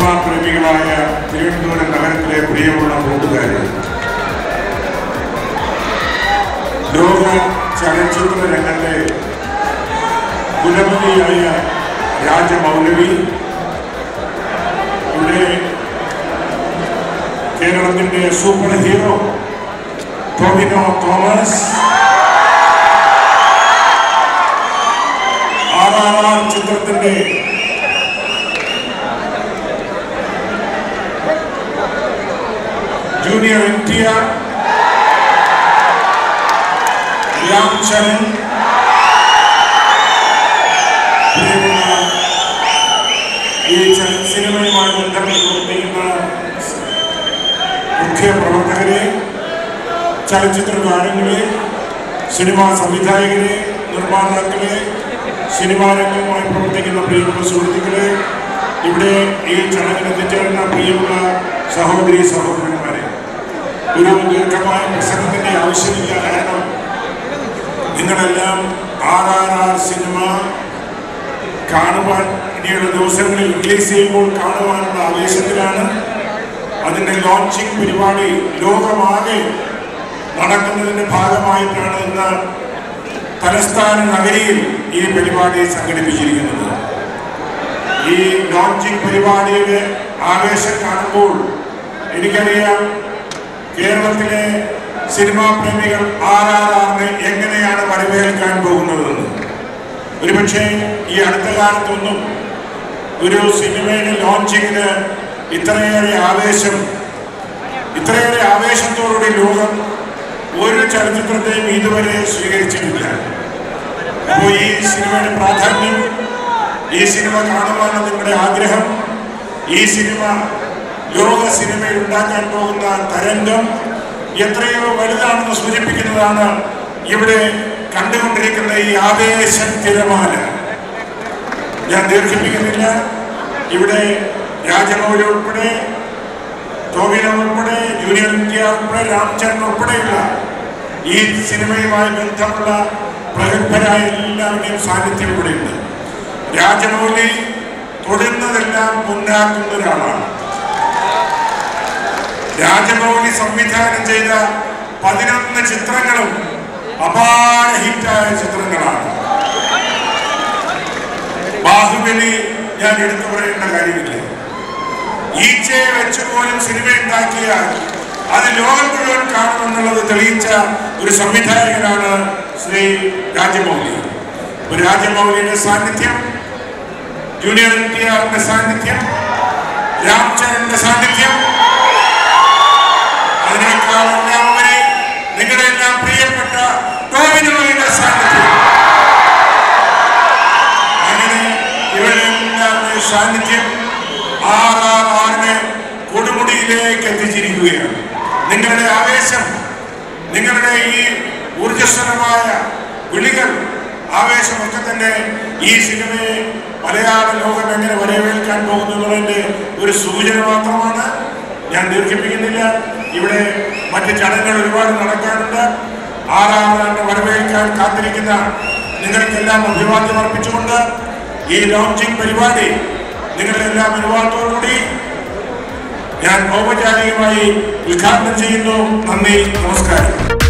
cinema പ്രേമികളായ Thiruvananthapuram നഗരത്തിലെ പ്രിയമുള്ള കൂട്ടുകാരെ ലോക ചലച്ചിത്ര രംഗത്തെ കുലപതിയായ രാജമൗലവി ഇവിടെ കേരളത്തിന്റെ superhero Tovino Thomas R R R ചിത്രത്തിന്റെ junior N T R Ram Charan പ്രിയമുള്ള ഈ ചല- സിനിമയുമായി ബന്ധപ്പെട്ട് പ്രവർത്തിക്കുന്ന മുഖ്യ പ്രവർത്തകരെ ചലച്ചിത്ര താരങ്ങളെ സിനിമാ സംവിധായകരെ നിർമ്മാതാക്കളെ സിനിമാ രംഗവുമായി പ്രവർത്തിക്കുന്ന പ്രിയമുള്ള സുഹൃത്തുക്കളെ ഇവിടെ ഈ ചടങ്ങിൽ എത്തിച്ചേർന്ന പ്രിയമുള്ള സഹോദരി സഹോദരന്മാരെ ഒരു ദീർഘമായ പ്രസംഗത്തിന്റെ ആവശ്യമില്ല കാരണം നിങ്ങളെല്ലാം ആർ ആർ ആർ സിനിമ കാണുവാൻ ഇനിയുള്ള ദിവസങ്ങളിൽ റിലീസ് ചെയ്യുമ്പോൾ കാണുവാനുള്ള ആവേശത്തിലാണ് അതിന്റെ ലോഞ്ചിങ് പരിപാടി ലോകമാകെ നടക്കുന്നതിന്റെ ഭാഗമായിട്ടാണ് ഇന്ന് തലസ്ഥാന നഗരിയിൽ ഈ പരിപാടി സംഘടിപ്പിച്ചിരിക്കുന്നത് ഈ ലോഞ്ചിങ് പരിപാടിയുടെ ആവേശം കാണുമ്പോൾ എനിക്കറിയാം കേരളത്തിലെ സിനിമാ പ്രേമികൾ ആർ ആർ ആറിനെ എങ്ങനെയാണ് വരവേൽക്കാൻ പോകുന്നതെന്ന് ഒരുപക്ഷെ ഈ അടുത്ത കാലത്തൊന്നും ഒരു സിനിമയുടെ ലോഞ്ചിങ്ങിന് ഇത്രയേറെ ആവേശം ഇത്രയേറെ ആവേശത്തോടുകൂടി ലോകം ഒരു ചലച്ചിത്രത്തെയും ഇതുവരെ സ്വീകരിച്ചിട്ടില്ല അപ്പോൾ ഈ സിനിമയുടെ പ്രാധാന്യം ഈ സിനിമ കാണുവാനുള്ള നിങ്ങളുടെ ആഗ്രഹം ഈ സിനിമ ലോക സിനിമയിൽ ഉണ്ടാക്കാൻ പോകുന്ന തരംഗം എത്രയോ വലുതാണെന്ന് സൂചിപ്പിക്കുന്നതാണ് ഇവിടെ കണ്ടുകൊണ്ടിരിക്കുന്ന ഈ ആവേശ തിരമാല ഞാൻ ദീർഘിപ്പിക്കുന്നില്ല ഇവിടെ രാജമൗലി ഉൾപ്പെടെ ടോവിനോ ഉൾപ്പെടെ ജൂനിയർ ഇന്ത്യ ഉൾപ്പെടെ രാംചരൺ ഉൾപ്പെടെയുള്ള ഈ സിനിമയുമായി ബന്ധമുള്ള പ്രഗത്ഭരായ എല്ലാവരുടെയും സാന്നിധ്യം ഇവിടെയുണ്ട് രാജമൗലി തൊടുന്നതെല്ലാം മുന്നാക്കുന്ന ഒരാളാണ് രാജമൗലി സംവിധാനം ചെയ്ത പതിനൊന്ന് ചിത്രങ്ങളും അപാര ഹിറ്റായ ചിത്രങ്ങളാണ് ബാഹുബലി ഞാൻ എടുത്തു പറയേണ്ട കാര്യമില്ല ഈച്ചയെ വെച്ച് പോലും സിനിമ ഉണ്ടാക്കിയാൽ അത് ലോകം മുഴുവൻ കാണുമെന്നുള്ളത് തെളിയിച്ച ഒരു സംവിധായകനാണ് ശ്രീ രാജമൗലി ഒരു രാജമൗലിയുടെ സാന്നിധ്യം ജൂനിയർ എൻ ടി ആറിന്റെ സാന്നിധ്യം രാംചരന്റെ സാന്നിധ്യം അതിനേക്കാളെല്ലാം ഉപരി നിങ്ങളുടെ എല്ലാം പ്രിയപ്പെട്ട ടോവിനോയുടെ സാന്നിധ്യം അങ്ങനെ ഇവരെല്ലാം ഈ സാന്നിധ്യം ആർ ആർ ആറിനെ കൊടുമുടിയിലേക്ക് എത്തിച്ചിരിക്കുകയാണ് നിങ്ങളുടെ ആവേശം നിങ്ങളുടെ ഈ ഊർജസ്വലമായ വിളികൾ ആവേശമൊക്കെ തന്നെ ഈ സിനിമയെ മലയാള ലോകം എങ്ങനെ വരവേൽക്കാൻ പോകുന്നു എന്നുള്ളതിന്റെ ഒരു സൂചന മാത്രമാണ് ഞാൻ ദീർഘിപ്പിക്കുന്നില്ല ഇവിടെ മറ്റ് ചടങ്ങുകൾ ഒരുപാട് നടക്കാനുണ്ട് ആറാമതാണ്ട് വരവേൽക്കാൻ കാത്തിരിക്കുന്ന നിങ്ങൾക്കെല്ലാം അഭിവാദ്യം അർപ്പിച്ചുകൊണ്ട് ഈ ലോഞ്ചിങ് പരിപാടി നിങ്ങളുടെ എല്ലാം അനുവാദത്തോടുകൂടി ഞാൻ ഔപചാരികമായി ഉദ്ഘാടനം ചെയ്യുന്നു നന്ദി നമസ്കാരം